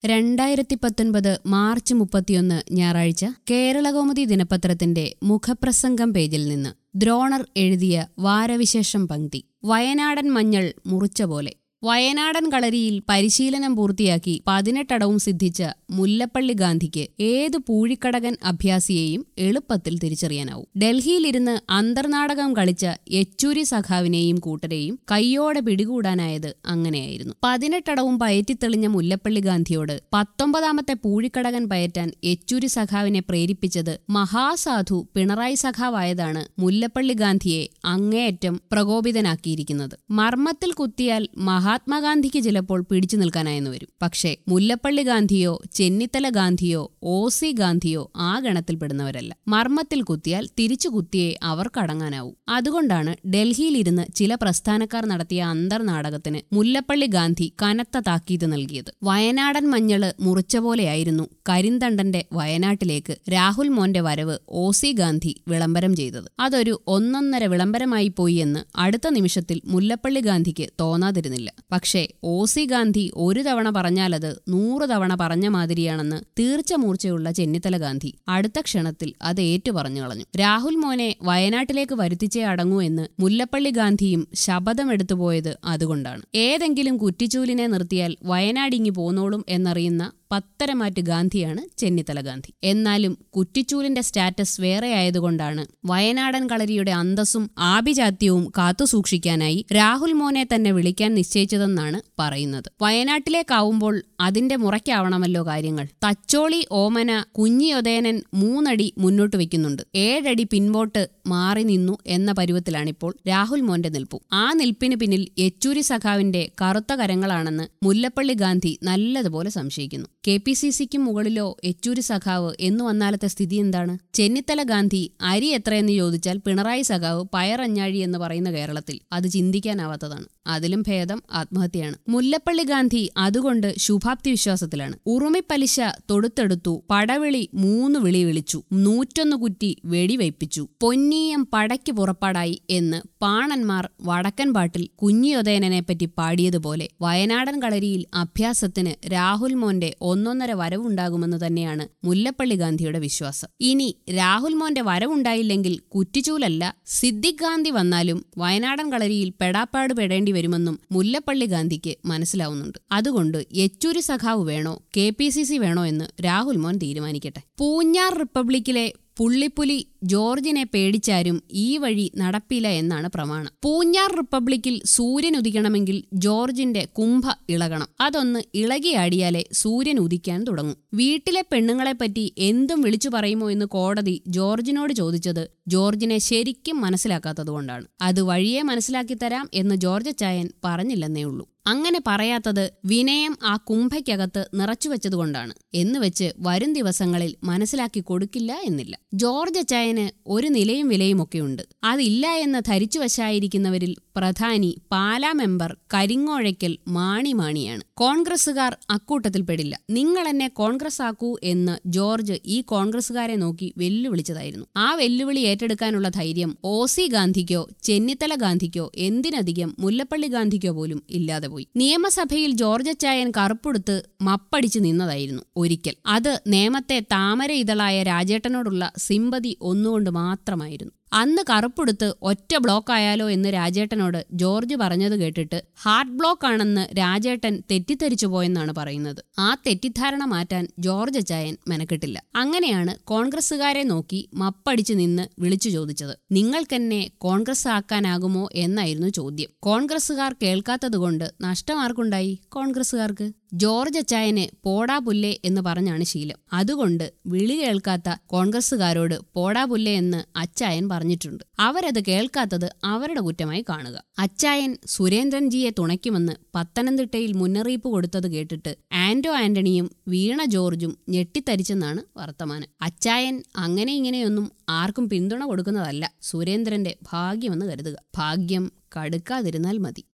രണ്ടായിരത്തി പത്തൊൻപത് മാർച്ച് മുപ്പത്തിയൊന്ന് ഞായറാഴ്ച കേരളകൗമുദി ദിനപത്രത്തിന്റെ മുഖപ്രസംഗം പേജിൽ നിന്ന് ദ്രോണർ എഴുതിയ വാരവിശേഷം പങ്ക്തി വയനാടൻ മഞ്ഞൾ മുറിച്ച പോലെ വയനാടൻ കളരിയിൽ പരിശീലനം പൂർത്തിയാക്കി പതിനെട്ടടവും സിദ്ധിച്ച മുല്ലപ്പള്ളി ഗാന്ധിക്ക് ഏത് പൂഴിക്കടകൻ അഭ്യാസിയെയും എളുപ്പത്തിൽ തിരിച്ചറിയാനാവും ഡൽഹിയിലിരുന്ന് അന്തർനാടകം കളിച്ച യെച്ചൂരി സഖാവിനെയും കൂട്ടരെയും കയ്യോടെ പിടികൂടാനായത് അങ്ങനെയായിരുന്നു പതിനെട്ടടവും പയറ്റിത്തെളിഞ്ഞ മുല്ലപ്പള്ളി ഗാന്ധിയോട് പത്തൊമ്പതാമത്തെ പൂഴിക്കടകൻ പയറ്റാൻ യെച്ചൂരി സഖാവിനെ പ്രേരിപ്പിച്ചത് മഹാസാധു പിണറായി സഖാവായതാണ് മുല്ലപ്പള്ളി ഗാന്ധിയെ അങ്ങേയറ്റം പ്രകോപിതനാക്കിയിരിക്കുന്നത് മർമ്മത്തിൽ കുത്തിയാൽ മഹാത്മാഗാന്ധിക്ക് ചിലപ്പോൾ പിടിച്ചു നിൽക്കാനായെന്ന് വരും പക്ഷേ മുല്ലപ്പള്ളി ഗാന്ധിയോ ചെന്നിത്തല ഗാന്ധിയോ ഒ സി ഗാന്ധിയോ ആ ഗണത്തിൽപ്പെടുന്നവരല്ല മർമ്മത്തിൽ കുത്തിയാൽ തിരിച്ചു കുത്തിയേ അവർക്കടങ്ങാനാവൂ അതുകൊണ്ടാണ് ഡൽഹിയിലിരുന്ന് ചില പ്രസ്ഥാനക്കാർ നടത്തിയ അന്തർനാടകത്തിന് മുല്ലപ്പള്ളി ഗാന്ധി കനത്ത താക്കീത് നൽകിയത് വയനാടൻ മഞ്ഞള് മുറിച്ച പോലെയായിരുന്നു കരിന്തണ്ടന്റെ വയനാട്ടിലേക്ക് രാഹുൽ മോന്റെ വരവ് ഒ സി ഗാന്ധി വിളംബരം ചെയ്തത് അതൊരു ഒന്നൊന്നര വിളംബരമായി പോയി എന്ന് അടുത്ത നിമിഷത്തിൽ മുല്ലപ്പള്ളി ഗാന്ധിക്ക് തോന്നാതിരുന്നില്ല പക്ഷേ ഒ സി ഗാന്ധി ഒരു തവണ പറഞ്ഞാലത് നൂറ് തവണ പറഞ്ഞ മാതിരിയാണെന്ന് തീർച്ച മൂർച്ചയുള്ള ചെന്നിത്തല ഗാന്ധി അടുത്ത ക്ഷണത്തിൽ അത് ഏറ്റു പറഞ്ഞു കളഞ്ഞു രാഹുൽ മോനെ വയനാട്ടിലേക്ക് വരുത്തിച്ചേ അടങ്ങൂ എന്ന് മുല്ലപ്പള്ളി ഗാന്ധിയും ശപഥമെടുത്തുപോയത് അതുകൊണ്ടാണ് ഏതെങ്കിലും കുറ്റിച്ചൂലിനെ നിർത്തിയാൽ വയനാടിങ്ങി പോന്നോളും എന്നറിയുന്ന പത്തരമാറ്റ് ഗാന്ധിയാണ് ചെന്നിത്തല ഗാന്ധി എന്നാലും കുറ്റിച്ചൂലിന്റെ സ്റ്റാറ്റസ് വേറെ ആയതുകൊണ്ടാണ് വയനാടൻ കളരിയുടെ അന്തസ്സും ആഭിജാത്യവും കാത്തുസൂക്ഷിക്കാനായി രാഹുൽ മോനെ തന്നെ വിളിക്കാൻ നിശ്ചയിച്ചതെന്നാണ് പറയുന്നത് വയനാട്ടിലേക്കാവുമ്പോൾ അതിന്റെ മുറയ്ക്കാവണമല്ലോ കാര്യങ്ങൾ തച്ചോളി ഓമന കുഞ്ഞിയൊതേനൻ മൂന്നടി മുന്നോട്ട് വെക്കുന്നുണ്ട് ഏഴടി പിൻപോട്ട് മാറി നിന്നു എന്ന പരുവത്തിലാണിപ്പോൾ രാഹുൽ മോന്റെ നിൽപ്പു ആ നിൽപ്പിന് പിന്നിൽ യെച്ചൂരി സഖാവിന്റെ കറുത്ത കരങ്ങളാണെന്ന് മുല്ലപ്പള്ളി ഗാന്ധി നല്ലതുപോലെ സംശയിക്കുന്നു കെ പി സി സിക്കും മുകളിലോ യെച്ചൂരി സഖാവ് എന്നു വന്നാലത്തെ സ്ഥിതി എന്താണ് ചെന്നിത്തല ഗാന്ധി അരി എത്രയെന്ന് ചോദിച്ചാൽ പിണറായി സഖാവ് പയറഞ്ഞാഴി എന്ന് പറയുന്ന കേരളത്തിൽ അത് ചിന്തിക്കാനാവാത്തതാണ് അതിലും ഭേദം ആത്മഹത്യയാണ് മുല്ലപ്പള്ളി ഗാന്ധി അതുകൊണ്ട് ശുഭാപ്തി വിശ്വാസത്തിലാണ് ഉറുമിപ്പലിശ തൊടുത്തെടുത്തു പടവിളി മൂന്ന് വിളി വിളിച്ചു നൂറ്റൊന്ന് കുറ്റി വെടിവയ്പ്പിച്ചു പൊന്നീയം പടയ്ക്ക് പുറപ്പാടായി എന്ന് പാണന്മാർ വടക്കൻ പാട്ടിൽ കുഞ്ഞിയൊതേനനെ പറ്റി പാടിയതുപോലെ വയനാടൻ കളരിയിൽ അഭ്യാസത്തിന് രാഹുൽ മോന്റെ ഒന്നൊന്നര വരവുണ്ടാകുമെന്ന് തന്നെയാണ് മുല്ലപ്പള്ളി ഗാന്ധിയുടെ വിശ്വാസം ഇനി രാഹുൽ മോന്റെ വരവുണ്ടായില്ലെങ്കിൽ കുറ്റിച്ചൂലല്ല സിദ്ദിഖ് ഗാന്ധി വന്നാലും വയനാടൻ കളരിയിൽ പെടാപ്പാട് പെടേണ്ടി വരുമെന്നും മുല്ലപ്പള്ളി ഗാന്ധിക്ക് മനസ്സിലാവുന്നുണ്ട് അതുകൊണ്ട് യെച്ചൂരി സഖാവ് വേണോ കെ പി സി സി വേണോ എന്ന് രാഹുൽ മോൻ തീരുമാനിക്കട്ടെ പൂഞ്ഞാർ റിപ്പബ്ലിക്കിലെ പുള്ളിപ്പുലി ജോർജിനെ പേടിച്ചാരും ഈ വഴി നടപ്പില്ല എന്നാണ് പ്രമാണം പൂഞ്ഞാർ റിപ്പബ്ലിക്കിൽ സൂര്യൻ ഉദിക്കണമെങ്കിൽ ജോർജിന്റെ കുംഭ ഇളകണം അതൊന്ന് ഇളകിയാടിയാലേ സൂര്യൻ ഉദിക്കാൻ തുടങ്ങും വീട്ടിലെ പെണ്ണുങ്ങളെപ്പറ്റി എന്തും വിളിച്ചു പറയുമോ എന്ന് കോടതി ജോർജിനോട് ചോദിച്ചത് ജോർജിനെ ശരിക്കും മനസ്സിലാക്കാത്തതുകൊണ്ടാണ് അത് വഴിയെ മനസ്സിലാക്കി തരാം എന്ന് ജോർജ് ചായൻ പറഞ്ഞില്ലെന്നേ ഉള്ളൂ അങ്ങനെ പറയാത്തത് വിനയം ആ കുംഭയ്ക്കകത്ത് നിറച്ചുവെച്ചതുകൊണ്ടാണ് എന്നുവെച്ച് വരും ദിവസങ്ങളിൽ മനസ്സിലാക്കി കൊടുക്കില്ല എന്നില്ല ജോർജ് അച്ചായന് ഒരു നിലയും വിലയുമൊക്കെയുണ്ട് അതില്ല എന്ന് ധരിച്ചു വശായിരിക്കുന്നവരിൽ പ്രധാനി പാലാ മെമ്പർ കരിങ്ങോഴയ്ക്കൽ മാണി മാണിയാണ് കോൺഗ്രസുകാർ അക്കൂട്ടത്തിൽപ്പെടില്ല നിങ്ങൾ എന്നെ കോൺഗ്രസ് ആക്കൂ എന്ന് ജോർജ് ഈ കോൺഗ്രസുകാരെ നോക്കി വെല്ലുവിളിച്ചതായിരുന്നു ആ വെല്ലുവിളി ഏറ്റെടുക്കാനുള്ള ധൈര്യം ഒ സി ഗാന്ധിക്കോ ചെന്നിത്തല ഗാന്ധിക്കോ എന്തിനധികം മുല്ലപ്പള്ളി ഗാന്ധിക്കോ പോലും ഇല്ലാതെ പോയി നിയമസഭയിൽ ജോർജ് അച്ചായൻ കറുപ്പെടുത്ത് മപ്പടിച്ചു നിന്നതായിരുന്നു ഒരിക്കൽ അത് നേമത്തെ താമര ഇതളായ രാജേട്ടനോടുള്ള സിമ്പതി ഒന്നുകൊണ്ട് മാത്രമായിരുന്നു അന്ന് കറുപ്പെടുത്ത് ഒറ്റ ബ്ലോക്ക് ആയാലോ എന്ന് രാജേട്ടനോട് ജോർജ് പറഞ്ഞത് കേട്ടിട്ട് ഹാർട്ട് ബ്ലോക്ക് ആണെന്ന് രാജേട്ടൻ തെറ്റിദ്ധരിച്ചു പോയെന്നാണ് പറയുന്നത് ആ തെറ്റിദ്ധാരണ മാറ്റാൻ ജോർജ് അച്ചായൻ മെനക്കെട്ടില്ല അങ്ങനെയാണ് കോൺഗ്രസുകാരെ നോക്കി മപ്പടിച്ചു നിന്ന് വിളിച്ചു ചോദിച്ചത് നിങ്ങൾക്കെന്നെ കോൺഗ്രസ് ആക്കാനാകുമോ എന്നായിരുന്നു ചോദ്യം കോൺഗ്രസുകാർ കേൾക്കാത്തതുകൊണ്ട് നഷ്ടമാർക്കുണ്ടായി കോൺഗ്രസുകാർക്ക് ജോർജ് അച്ചായന് പോടാ പുല്ലേ എന്ന് പറഞ്ഞാണ് ശീലം അതുകൊണ്ട് വിളി കേൾക്കാത്ത കോൺഗ്രസുകാരോട് പോടാ പുല്ലേ എന്ന് അച്ചായൻ പറഞ്ഞിട്ടുണ്ട് അവരത് കേൾക്കാത്തത് അവരുടെ കുറ്റമായി കാണുക അച്ചായൻ സുരേന്ദ്രൻജിയെ തുണയ്ക്കുമെന്ന് പത്തനംതിട്ടയിൽ മുന്നറിയിപ്പ് കൊടുത്തത് കേട്ടിട്ട് ആന്റോ ആന്റണിയും വീണ ജോർജും ഞെട്ടിത്തരിച്ചെന്നാണ് വർത്തമാനം അച്ചായൻ അങ്ങനെ ഇങ്ങനെയൊന്നും ആർക്കും പിന്തുണ കൊടുക്കുന്നതല്ല സുരേന്ദ്രന്റെ ഭാഗ്യമെന്ന് കരുതുക ഭാഗ്യം കടുക്കാതിരുന്നാൽ മതി